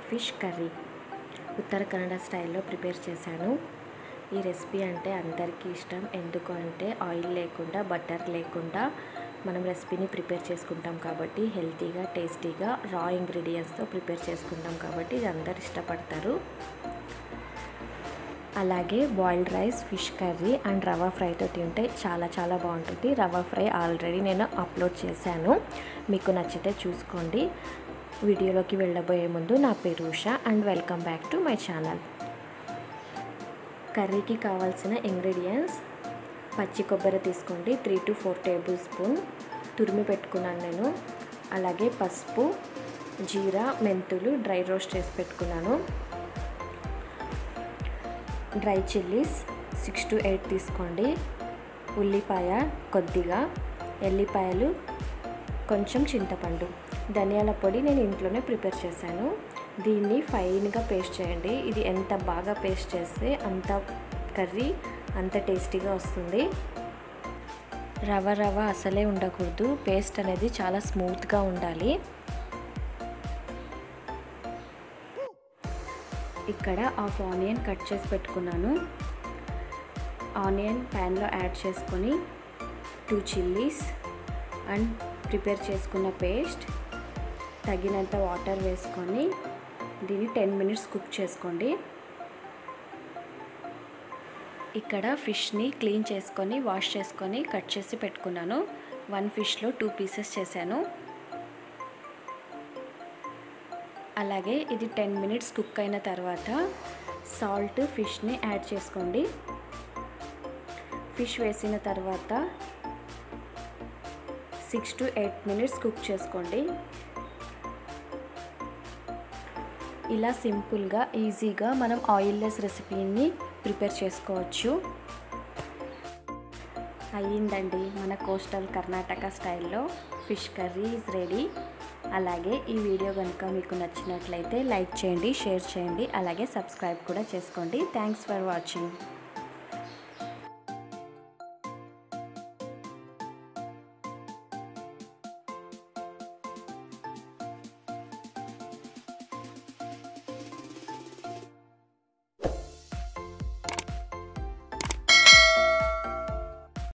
fish curry ఉత్తర కన్నడ స్టైల్లో prepare చేశాను ఈ రెసిపీ అంటే అందరికీ ఇష్టం ఎందుకు అంటే ఆయిల్ లేకుండా బటర్ లేకుండా మనం రెసిపీని ప్రిపేర్ చేసుకుంటాం కాబట్టి హెల్తీగా టేస్టీగా రా ఇంగ్రీడియంట్స్తో ప్రిపేర్ చేసుకుంటాం కాబట్టి ఇది అందరు ఇష్టపడతారు అలాగే boiled rice fish curry and rava ఫ్రైతో తింటే చాలా చాలా బాగుంటుంది రవా ఫ్రై ఆల్రెడీ నేను అప్లోడ్ చేశాను మీకు నచ్చితే చూసుకోండి వీడియోలోకి వెళ్ళబోయే ముందు నా పేరు Usha and welcome back to my channel కర్రీకి కావాల్సిన ఇంగ్రీడియంట్స్ పచ్చి కొబ్బరి తీసుకోండి three to four tablespoon తురిమి పెట్టుకున్నాను నేను అలాగే పసుపు జీరా మెంతులు డ్రై రోస్ట్ చేసి పెట్టుకున్నాను dry chillies six to eight తీసుకోండి ఉల్లిపాయ కొద్దిగా ఎల్లిపాయలు కొంచెం చింతపండు ధనియాల పొడి నేను ఇంట్లోనే ప్రిపేర్ చేశాను దీన్ని ఫైన్గా పేస్ట్ చేయండి ఇది ఎంత బాగా పేస్ట్ చేస్తే అంత కర్రీ అంత టేస్టీగా వస్తుంది రవ రవ అసలే ఉండకూడదు పేస్ట్ అనేది చాలా స్మూత్గా ఉండాలి ఇక్కడ హాఫ్ ఆనియన్ కట్ చేసి పెట్టుకున్నాను ఆనియన్ ప్యాన్లో యాడ్ చేసుకొని టూ చిల్లీస్ అండ్ ప్రిపేర్ చేసుకున్న పేస్ట్ తగినంత వాటర్ వేసుకొని దీన్ని టెన్ మినిట్స్ కుక్ చేసుకోండి ఇక్కడ ఫిష్ని క్లీన్ చేసుకొని వాష్ చేసుకొని కట్ చేసి పెట్టుకున్నాను వన్ ఫిష్లో టూ పీసెస్ చేశాను అలాగే ఇది టెన్ మినిట్స్ కుక్ అయిన తర్వాత సాల్ట్ ఫిష్ని యాడ్ చేసుకోండి ఫిష్ వేసిన తర్వాత six to eight minutes cook చేసుకోండి ఇలా సింపుల్గా ఈజీగా మనం ఆయిల్లెస్ రెసిపీని ప్రిపేర్ చేసుకోవచ్చు అయ్యిందండి మన కోస్టల్ కర్ణాటక స్టైల్లో ఫిష్ కర్రీ ఈజ్ రెడీ అలాగే ఈ వీడియో కనుక మీకు నచ్చినట్లయితే లైక్ చేయండి షేర్ చేయండి అలాగే సబ్స్క్రైబ్ కూడా చేసుకోండి థ్యాంక్స్ ఫర్ వాచింగ్